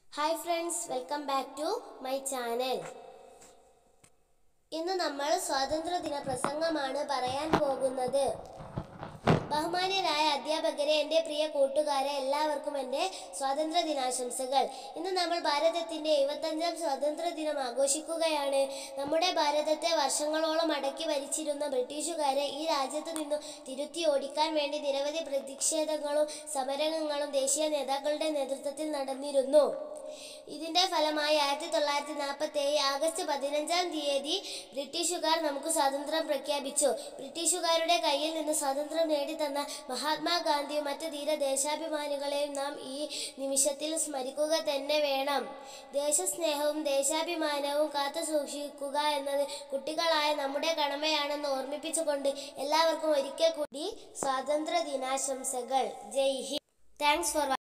hi friends welcome back to my channel ഇന്ന് നമ്മൾ സ്വാതന്ത്ര്യദിന പ്രസംഗമാണ് പറയാൻ പോകുന്നത് ബഹുമാന്യരായ അധ്യാപകരെ എൻ്റെ പ്രിയ കൂട്ടുകാരെ എല്ലാവർക്കും എൻ്റെ സ്വാതന്ത്ര്യ ദിനാശംസകൾ ഇന്ന് നമ്മൾ ഭാരതത്തിൻ്റെ എഴുപത്തഞ്ചാം സ്വാതന്ത്ര്യ ദിനം ആഘോഷിക്കുകയാണ് നമ്മുടെ ഭാരതത്തെ വർഷങ്ങളോളം അടക്കി ഭരിച്ചിരുന്ന ബ്രിട്ടീഷുകാരെ ഈ രാജ്യത്തു നിന്നും തിരുത്തി ഓടിക്കാൻ വേണ്ടി നിരവധി പ്രതിഷേധങ്ങളും സമരങ്ങളും ദേശീയ നേതാക്കളുടെ നേതൃത്വത്തിൽ നടന്നിരുന്നു ഇതിന്റെ ഫലമായി ആയിരത്തി തൊള്ളായിരത്തി നാൽപ്പത്തി ഏഴ് ആഗസ്റ്റ് പതിനഞ്ചാം തീയതി ബ്രിട്ടീഷുകാർ നമുക്ക് സ്വാതന്ത്ര്യം പ്രഖ്യാപിച്ചു ബ്രിട്ടീഷുകാരുടെ കയ്യിൽ നിന്ന് സ്വാതന്ത്ര്യം നേടിത്തന്ന മഹാത്മാഗാന്ധിയും മറ്റ് ധീര ദേശാഭിമാനികളെയും നാം ഈ നിമിഷത്തിൽ സ്മരിക്കുക തന്നെ വേണം ദേശസ്നേഹവും ദേശാഭിമാനവും കാത്തു സൂക്ഷിക്കുക എന്നത് കുട്ടികളായ നമ്മുടെ കടമയാണെന്ന് ഓർമ്മിപ്പിച്ചുകൊണ്ട് എല്ലാവർക്കും ഒരിക്കൽ കൂടി സ്വാതന്ത്ര്യ ദിനാശംസകൾ ജയ് ഹിന്ദ് താങ്ക്സ് ഫോർ